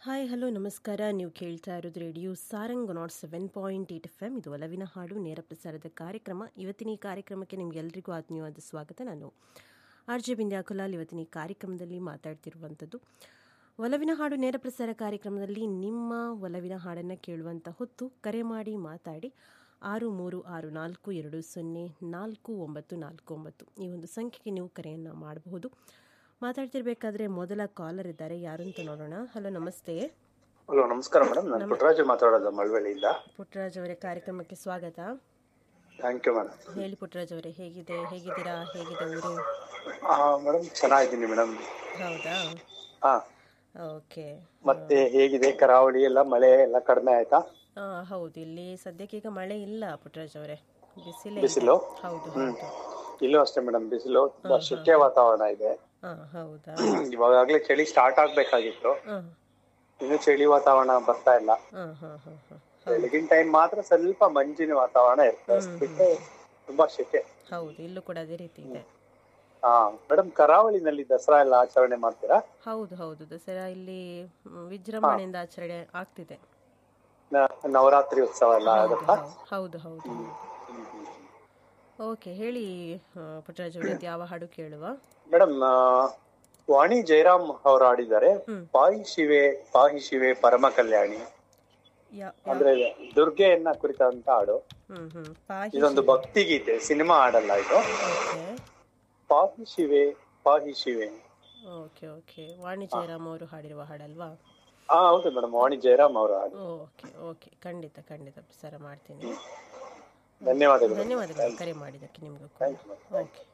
Hi hello ನಮಸ್ಕಾರ ನೀವು ಕೇಳ್ತಾ ಇರೋದು radio Sarang nought seven point eight F M ಇದು ಒಲವಿನ ಹಾಡು ನೇರ ಪ್ರಸಾರದ ಕಾರ್ಯಕ್ರಮ ಇವತ್ತಿನ ಈ ಕಾರ್ಯಕ್ರಮಕ್ಕೆ ನಿಮಗೆಲ್ಲರಿಗೂ ಆತ್ಮೀಯವಾದ ಸ್ವಾಗತ ನಾನು ಆರ್ ಜೆ ಬಿಂದ್ಯಾಕುಲಾಲ್ ಇವತ್ತಿನ ಈ ಕಾರ್ಯಕ್ರಮದಲ್ಲಿ ಮಾತಾಡ್ತಿರುವಂಥದ್ದು ಒಲವಿನ ಹಾಡು ನೇರ ಪ್ರಸಾರ ಕಾರ್ಯಕ್ರಮದಲ್ಲಿ ನಿಮ್ಮ ಒಲವಿನ ಹಾಡನ್ನು ಕೇಳುವಂಥ ಹೊತ್ತು ಕರೆ ಮಾಡಿ ಮಾತಾಡಿ ಆರು ಮೂರು ಆರು ನಾಲ್ಕು ಎರಡು ಸೊನ್ನೆ ನಾಲ್ಕು ಒಂಬತ್ತು ನಾಲ್ಕು ಒಂಬತ್ತು ಈ ಒಂದು ಸಂಖ್ಯೆಗೆ ನೀವು ಕರೆಯನ್ನು ಮಾಡಬಹುದು ಮಾತಾಡ್ತಿರ್ಬೇಕಾದ್ರೆ ಮೊದಲ ಕಾಲರ್ ಇದ್ದಾರೆ ಯಾರು ಅಂತ ನೋಡೋಣ ಹಲೋ ನಮಸ್ತೆ ಹಲೋ ನಮಸ್ಕಾರ ಮೇಡಮ್ ನಾನು ಪುಟ್ಟರಾಜು ಮಾತಾಡೋದು ಮಳವಳ್ಳಿಯಿಂದ ಪುಟ್ಟರಾಜ್ ಅವರೇ ಕಾರ್ಯಕ್ರಮಕ್ಕೆ ಸ್ವಾಗತ ಥ್ಯಾಂಕ್ ಯು ಮೇಡಮ್ ಹೇಳಿ ಪುಟ್ಟರಾಜ್ ಅವರೇ ಹೇಗಿದೆ ಹೇಗಿದ್ದೀರಾ ಹೇಗಿದೆ ಊರು ಮೇಡಮ್ ಚೆನ್ನಾಗಿದ್ದೀನಿ ಮೇಡಮ್ ಹೌದಾ ಹಾ ಓಕೆ ಮತ್ತೆ ಹೇಗಿದೆ ಕರಾವಳಿ ಎಲ್ಲ ಮಳೆ ಎಲ್ಲ ಕಡಿಮೆ ಆಯ್ತಾ ಆ, ಹೌದು ಇಲ್ಲಿ ಸದ್ಯಕ್ಕೆ ಈಗ ಮಳೆ ಇಲ್ಲ ಪುಟ್ಟರಾಜ್ ಅವರೇ ಬಿಸಿಲೇ ಇದೆ. ಬಿಸಿಲು ಹೌದು ಹ್ಮ್ ಹೌದು ಇಲ್ಲೂ ಅಷ್ಟೇ ಮೇಡಮ್ ಬಿಸಿಲು ತುಂಬಾ ಶೆಕೆ ವಾತಾವರಣ ಇದೆ ಹಾ ಹೌದಾ ಇವಾಗಲೇ ಚಳಿ ಸ್ಟಾರ್ಟ್ ಆಗ್ಬೇಕಾಗಿತ್ತು ಹಾ ಇನ್ನು ಚಳಿ ವಾತಾವರಣ ಬರ್ತಾ ಇಲ್ಲ ಹಾ ಹಾ ಹಾ ಹಾ ಬೆಳಗಿನ ಟೈಮ್ ಮಾತ್ರ ಸ್ವಲ್ಪ ಮಂಜಿನ ವಾತಾವರಣ ಇರ್ತದೆ ಅಷ್ಟ್ ಬಿಟ್ರೆ ತುಂಬಾ ಶೆಕೆ ಹೌದು ಇಲ್ಲೂ ಕೂಡ ಅದೇ ರೀತಿ ಇದೆ ಹಾ ಮೇಡಮ್ ಕರಾವಳಿನಲ್ಲಿ ದಸರಾ ಎಲ್ಲ ಆಚರಣೆ ಮಾಡ್ತೀರಾ ಹೌದು ಹೌದು ದಸರಾ ಇಲ್ಲಿ ಮ್, ವಿಜೃಂಭಣೆಯಿಂದ ಆಚರಣೆ ಆಗ್ತಿದೆ ನ- ನವರಾತ್ರಿ ಉತ್ಸವ ಎಲ್ಲ ಹೌದು ಆಗುತ್ತಾ ಹೌದು ಹೌದು ಹೌದು ಓಕೆ ಹೇಳಿ ಆ, ಪುಟ್ಟರಾಜ್ ಅವರೇ ಇದು ಯಾವ ಹಾಡು ಕೇಳುವ ಮೇಡಮ್ ವಾಣಿ ಜಯರಾಮ್ ಅವರು ಆಡಿದ್ದಾರೆ ಹ್ಮ್. ಪಾಹಿ ಶಿವೆ ಪಾಹಿ ಶಿವೆ ಪರಮ ಕಲ್ಯಾಣಿ ಯಾ- ಅಂದ್ರೆ ದುರ್ಗೆಯನ್ನ ಕುರಿತಂತ ಹಾಡು ಹ್ಮ್ ಹ್ಮ್ ಪಾಹಿ ಇದೊಂದು ಭಕ್ತಿ ಗೀತೆ ಸಿನಿಮಾ ಹಾಡಲ್ಲ ಇದು ಓಕೆ ಪಾಹಿ ಶಿವೆ ಪಾಹಿ ಶಿವೆ ಓಕೆ ಓಕೆ ವಾಣಿ ಜಯರಾಮ್ ಅವರು ಹಾಡಿರುವ ಹಾಡಲ್ವಾ ಹಾ ಹೌದು ಮೇಡಮ್ ವಾಣಿ ಜಯರಾಮ್ ಅವರ ಹಾಡು ಓಕೆ ಓಕೆ ಖಂಡಿತ ಖಂಡಿತ ಪ್ರಸಾರ ಮಾಡ್ತೀನಿ ಧನ್ಯವಾದಗಳು ಧನ್ಯವಾದಗಳು ಕರೆ ಮಾಡಿದ್ದಕ್ಕೆ ನಿಮಗೂ ಕೂಡ ಓಕೆ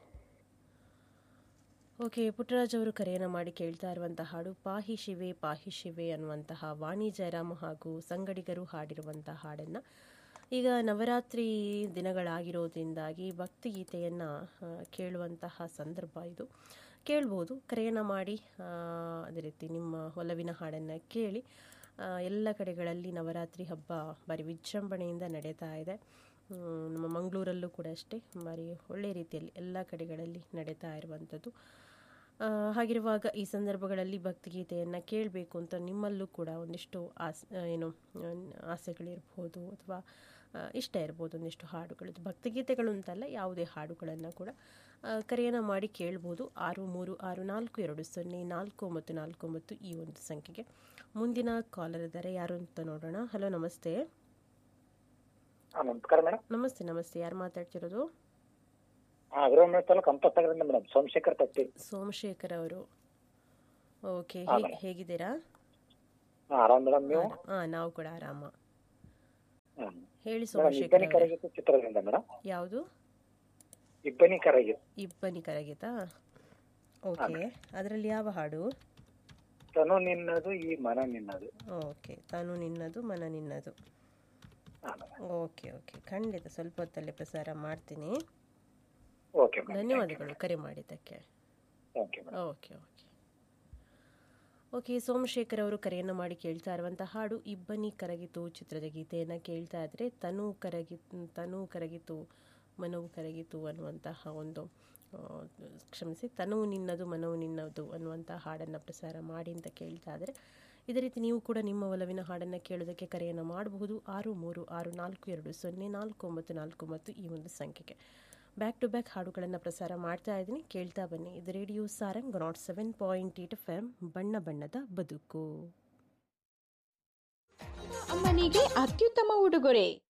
ಓಕೆ ಪುಟ್ಟರಾಜ್ ಅವರು ಕರೆಯನ್ನು ಮಾಡಿ ಕೇಳ್ತಾ ಇರುವಂತಹ ಹಾಡು ಪಾಹಿ ಶಿವೆ ಪಾಹಿ ಶಿವೆ ಅನ್ನುವಂತಹ ವಾಣಿ ಜಯರಾಮ್ ಹಾಗೂ ಸಂಗಡಿಗರು ಹಾಡಿರುವಂತಹ ಹಾಡನ್ನು ಈಗ ನವರಾತ್ರಿ ದಿನಗಳಾಗಿರೋದ್ರಿಂದಾಗಿ ಭಕ್ತಿಗೀತೆಯನ್ನು ಕೇಳುವಂತಹ ಸಂದರ್ಭ ಇದು ಕೇಳ್ಬೋದು ಕರೆಯನ್ನು ಮಾಡಿ ಆ, ಅದೇ ರೀತಿ ನಿಮ್ಮ ಒಲವಿನ ಹಾಡನ್ನು ಕೇಳಿ ಆ, ಎಲ್ಲ ಕಡೆಗಳಲ್ಲಿ ನವರಾತ್ರಿ ಹಬ್ಬ ಭಾರಿ ವಿಜೃಂಭಣೆಯಿಂದ ನಡೀತಾ ಇದೆ ಹ್ಮ್, ನಮ್ಮ ಮಂಗಳೂರಲ್ಲೂ ಕೂಡ ಅಷ್ಟೇ ಭಾರಿ ಒಳ್ಳೆಯ ರೀತಿಯಲ್ಲಿ ಎಲ್ಲ ಕಡೆಗಳಲ್ಲಿ ನಡೀತಾ ಇರುವಂಥದ್ದು ಆ, ಹಾಗಿರುವಾಗ ಈ ಸಂದರ್ಭಗಳಲ್ಲಿ ಭಕ್ತಿಗೀತೆಯನ್ನು ಕೇಳಬೇಕು ಅಂತ ನಿಮ್ಮಲ್ಲೂ ಕೂಡ ಒಂದಿಷ್ಟು ಆಸ್ ಆ, ಏನು ಆ, ಆಸೆಗಳಿರ್ಬೋದು ಅಥವಾ ಆ, ಇಷ್ಟ ಇರ್ಬೋದು ಒಂದಿಷ್ಟು ಹಾಡುಗಳು ಭಕ್ತಿಗೀತೆಗಳು ಅಂತಲ್ಲ ಯಾವುದೇ ಹಾಡುಗಳನ್ನು ಕೂಡ ಆ, ಕರೆಯನ್ನು ಮಾಡಿ ಕೇಳ್ಬೋದು ಆರು ಮೂರು ಆರು ನಾಲ್ಕು ಎರಡು ಸೊನ್ನೆ ನಾಲ್ಕು ಒಂಬತ್ತು ನಾಲ್ಕು ಒಂಬತ್ತು ಈ ಒಂದು ಸಂಖ್ಯೆಗೆ ಮುಂದಿನ ಕಾಲರ್ ಇದ್ದಾರೆ ಯಾರು ಅಂತ ನೋಡೋಣ ಹಲೋ ನಮಸ್ತೆ ನಮಸ್ಕಾರ ಮೇಡಮ್ ನಮಸ್ತೆ ನಮಸ್ತೆ ಯಾರು ಮಾತಾಡ್ತಿರೋದು ಅಗ್ರವಾಣ ತಾಲೂಕು ಕಂಪಸಾಗರದಿಂದ ಮೇಡಮ್ ಸೋಮಶೇಖರ್ ತಟ್ಟಿ ಸೋಮಶೇಖರ್ ಅವರು ಓಕೆ ಹಾ, ಹೇಗೆ ಹೇಗಿದ್ದೀರಾ ಹಾ, ಆರಾಮ್ ಮೇಡಮ್ ನೀವು ಹಾಂ ನಾವು ಕೂಡ ಆರಾಮ ಹ್ಮ್. ಹೇಳಿ ಮೇಡಮ್ ಸೋಮಶೇಖರ್ ಇಬ್ಬನಿ ಅವರೇ. ಕರಗಿತು ಚಿತ್ರದಿಂದ ಮೇಡಮ್ ಯಾವುದು ಇಬ್ಬನಿ ಕರಗಿತು ಇಬ್ಬನಿ ಕರಗಿತಾ ಓಕೆ ಅದರಲ್ಲಿ ಯಾವ ಹಾಡು ತನು ನಿನ್ನದು ಈ ಮನ ನಿನ್ನದು ಓಕೆ ತಾನು ನಿನ್ನದು ಮನ ನಿನ್ನದು ಹಾ, ಮೇಡಮ್. ಓಕೆ ಓಕೆ ಖಂಡಿತ ಸ್ವಲ್ಪ ಹೊತ್ತಲ್ಲೇ ಪ್ರಸಾರ ಮಾಡ್ತೀನಿ ಓಕೆ ಮೇಡಮ್ ಧನ್ಯವಾದಗಳು ಕರೆ ಮಾಡಿದ್ದಕ್ಕೆ thank you madam okay okay okay Somashekhar ಅವರು ಕರೆಯನ್ನು ಮಾಡಿ ಕೇಳ್ತಾ ಇರುವಂಥ ಹಾಡು ಇಬ್ಬನಿ ಕರಗಿತು ಚಿತ್ರದ ಗೀತೆಯನ್ನು ಕೇಳ್ತಾ ಇದ್ರೆ ತನು ಕರಗಿ ತನು ಕರಗಿತು ಮನವು ಕರಗಿತು ಅನ್ನುವಂತಹ ಒಂದು ಆ, ಕ್ಷಮಿಸಿ ತನು ನಿನ್ನದು ಮನವು ನಿನ್ನದು ಅನ್ನುವಂಥ ಹಾಡನ್ನು ಪ್ರಸಾರ ಮಾಡಿ ಅಂತ ಕೇಳ್ತಾ ಇದ್ರೆ ಇದೇ ರೀತಿ ನೀವು ಕೂಡ ನಿಮ್ಮ ಒಲವಿನ ಹಾಡನ್ನು ಕೇಳೋದಕ್ಕೆ ಕರೆಯನ್ನು ಮಾಡಬಹುದು ಆರು ಮೂರು ಆರು ನಾಲ್ಕು ಎರಡು ಸೊನ್ನೆ ನಾಲ್ಕು ಒಂಬತ್ತು ನಾಲ್ಕು ಒಂಬತ್ತು ಈ ಒಂದು ಸಂಖ್ಯೆಗೆ ಬ್ಯಾಕ್ ಟು ಬ್ಯಾಕ್ ಹಾಡುಗಳನ್ನು ಪ್ರಸಾರ ಮಾಡ್ತಾ ಇದ್ದೀನಿ ಕೇಳ್ತಾ ಬನ್ನಿ ಇದು radio Sarang nought seven point eight F M ಬಣ್ಣ ಬಣ್ಣದ ಬದುಕು ಅಮ್ಮನಿಗೆ ಅತ್ಯುತ್ತಮ ಉಡುಗೊರೆ